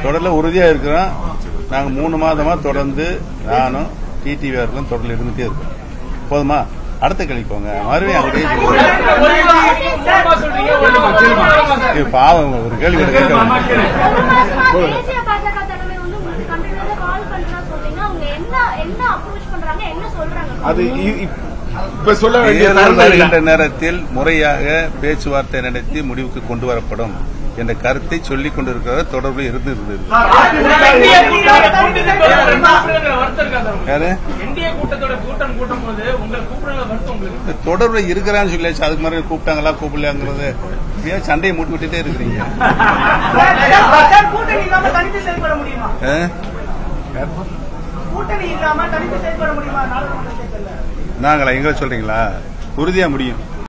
தொடர்ல உறுதியா இருக்கிறோம் நாங்க மூணு மாதமா தொடர்ந்து நானும் டிடிவி அவர்களும் தொடர்ல இருந்துட்டே இருக்கோம் போதுமா அடுத்த கேள்வி போங்க மறுபடியும் அங்கேயே இது பாவம் ஒரு கேள்வி கூட கேட்க மாட்டேன். ஒரு மாசமா தேசிய பாஜக தலைமை வந்து உங்களுக்கு கண்டினியூஸா கால் பண்றதா சொல்றீங்க அவங்க என்ன என்ன அப்ரோச் பண்றாங்க என்ன சொல்றாங்க அது இ- இப்- இப்ப சொல்ல வேண்டிய தேர்தல் தருணம் இல்லை. வருகின்ற நேரத்தில் முறையாக பேச்சுவார்த்தை நடத்தி முடிவுக்கு கொண்டு வரப்படும் என்ற கருத்தை சொல்லிக் கொண்டிருக்கிறார் தொடர்பில் இருந்து இருந்தது என்டிஏ கூட்டத்தோட யாரு என்டிஏ கூட்டத்தோட கூட்டம் கூட்டும் போது உங்களை கூப்பிடுற வருத்தம் உங்களுக்கு இந்த தொடர்புல இருக்கிறான்னு சொல்லியாச்சு அதுக்கு மாதிரி கூப்பிட்டாங்களா கூப்பிடலாங்கிறது இப்படியே சண்டையை மூட்டி விட்டுட்டே இருக்கிறீங்க கூட்டணி இல்லாம தனித்து செயல்பட முடியுமா ஆ? கூட்டணி இல்லாம தனித்து செயல்பட முடியுமா நாடாளுமன்ற தேர்தல்ல நாங்களா எங்களை சொல்றீங்களா உறுதியா முடியும்